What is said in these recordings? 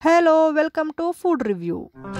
hello welcome to food review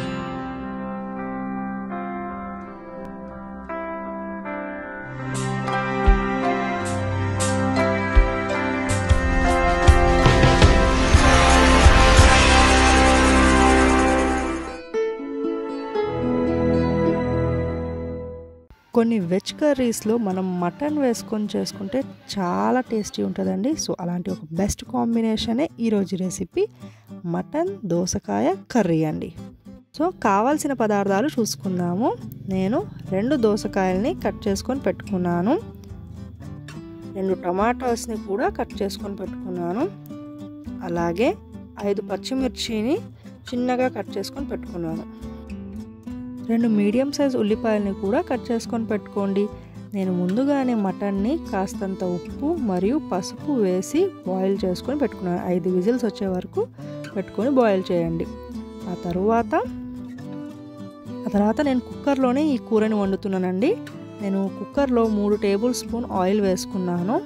కొన్ని veg కర్రీస్లో మనం మటన్ వేసుకొని చేసుకుంటే చాలా టేస్టీ ఉంటుందండి సో అలాంటి ఒక బెస్ట్ కాంబినేషనే ఈరోజు రెసిపీ మటన్ దోసకాయ కర్రీ అండి సో కావాల్సిన పదార్థాలు చూసుకుందాము నేను రెండు దోసకాయల్ని కట్ చేసుకొని పెట్టుకున్నాను రెండు టమాటోస్ని కూడా కట్ చేసుకొని పెట్టుకున్నాను అలాగే ఐదు పచ్చిమిర్చిని చిన్నగా కట్ చేసుకొని పెట్టుకున్నాను రెండు మీడియం సైజ్ ఉల్లిపాయలని కూడా కట్ చేసుకొని పెట్టుకోండి నేను ముందుగానే మటన్ని కాస్తంత ఉప్పు మరియు పసుపు వేసి బాయిల్ చేసుకొని పెట్టుకున్నాను ఐదు విజిల్స్ వచ్చే వరకు పెట్టుకొని బాయిల్ చేయండి ఆ తరువాత ఆ తర్వాత నేను కుక్కర్లోనే ఈ కూరని వండుతున్నానండి నేను కుక్కర్లో మూడు టేబుల్ స్పూన్ ఆయిల్ వేసుకున్నాను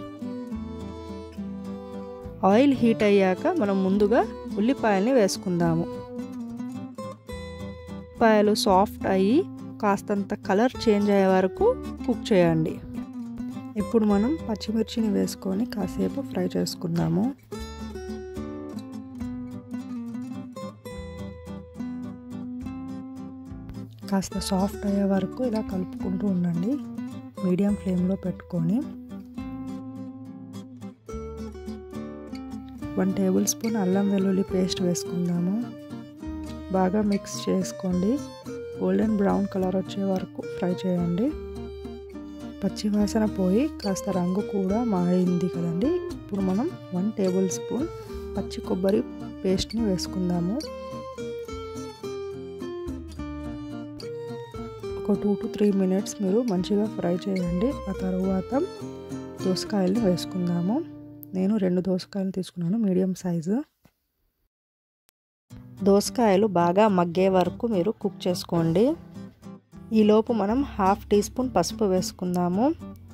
ఆయిల్ హీట్ అయ్యాక మనం ముందుగా ఉల్లిపాయల్ని వేసుకుందాము ఉల్లిపాయలు సాఫ్ట్ అయ్యి కాస్తంత కలర్ చేంజ్ అయ్యే వరకు కుక్ చేయండి ఇప్పుడు మనం పచ్చిమిర్చిని వేసుకొని కాసేపు ఫ్రై చేసుకుందాము కాస్త సాఫ్ట్ అయ్యే వరకు ఇలా కలుపుకుంటూ ఉండండి మీడియం ఫ్లేమ్లో పెట్టుకొని వన్ టేబుల్ స్పూన్ అల్లం వెల్లుల్లి పేస్ట్ వేసుకుందాము బాగా మిక్స్ చేసుకోండి గోల్డెన్ బ్రౌన్ కలర్ వచ్చే వరకు ఫ్రై చేయండి పచ్చివాసన పోయి కాస్త రంగు కూడా మారింది కదండి ఇప్పుడు మనం వన్ టేబుల్ స్పూన్ పచ్చి కొబ్బరి పేస్ట్ని వేసుకుందాము ఒక టూ టు త్రీ మినిట్స్ మీరు మంచిగా ఫ్రై చేయండి ఆ తర్వాత దోసకాయల్ని వేసుకుందాము నేను రెండు దోసకాయలు తీసుకున్నాను మీడియం సైజు దోసకాయలు బాగా మగ్గే వరకు మీరు కుక్ చేసుకోండి ఈలోపు మనం హాఫ్ టీ స్పూన్ పసుపు వేసుకుందాము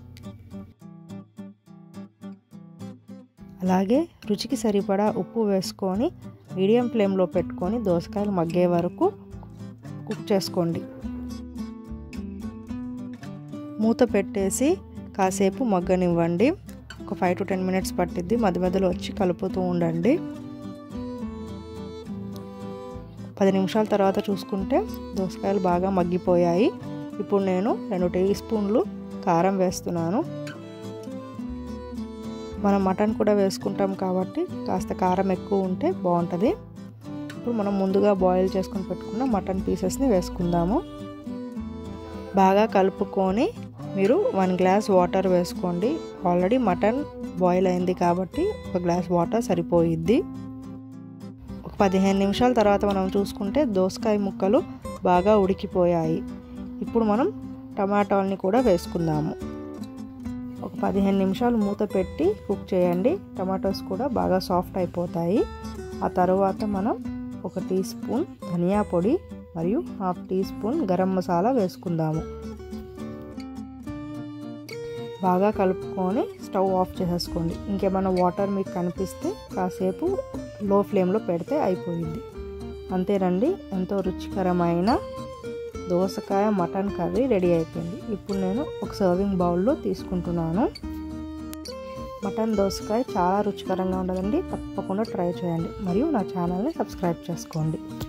అలాగే రుచికి సరిపడా ఉప్పు వేసుకొని మీడియం ఫ్లేమ్లో పెట్టుకొని దోసకాయలు మగ్గే వరకు కుక్ చేసుకోండి మూత పెట్టేసి కాసేపు మగ్గనివ్వండి ఒక ఫైవ్ టు టెన్ మినిట్స్ పట్టిద్ది మధ్య మధ్యలో వచ్చి కలుపుతూ ఉండండి పది నిమిషాల తర్వాత చూసుకుంటే దోసకాయలు బాగా మగ్గిపోయాయి ఇప్పుడు నేను రెండు టీ స్పూన్లు కారం వేస్తున్నాను మనం మటన్ కూడా వేసుకుంటాం కాబట్టి కాస్త కారం ఎక్కువ ఉంటే బాగుంటుంది ఇప్పుడు మనం ముందుగా బాయిల్ చేసుకొని పెట్టుకున్న మటన్ పీసెస్ని వేసుకుందాము బాగా కలుపుకొని మీరు వన్ గ్లాస్ వాటర్ వేసుకోండి ఆల్రెడీ మటన్ బాయిల్ అయింది కాబట్టి ఒక గ్లాస్ వాటర్ సరిపోయిద్ది ఒక పదిహేను నిమిషాల తర్వాత మనం చూసుకుంటే దోసకాయ ముక్కలు బాగా ఉడికిపోయాయి ఇప్పుడు మనం టమాటాలని కూడా వేసుకుందాము ఒక పదిహేను నిమిషాలు మూత పెట్టి కుక్ చేయండి టమాటోస్ కూడా బాగా సాఫ్ట్ అయిపోతాయి ఆ తర్వాత మనం ఒక టీ స్పూన్ ధనియా పొడి మరియు half teaspoon garam masala వేసుకుందాము బాగా కలుపుకొని స్టవ్ ఆఫ్ చేసేసుకోండి ఇంకేమైనా వాటర్ మీకు కనిపిస్తే కాసేపు లో ఫ్లేమ్లో పెడితే అయిపోయింది అంతేనండి ఎంతో రుచికరమైన దోసకాయ మటన్ కర్రీ రెడీ అయిపోయింది ఇప్పుడు నేను ఒక సర్వింగ్ బౌల్లో తీసుకుంటున్నాను మటన్ దోసకాయ చాలా రుచికరంగా ఉండదండి తప్పకుండా ట్రై చేయండి మరియు నా ఛానల్ని సబ్స్క్రైబ్ చేసుకోండి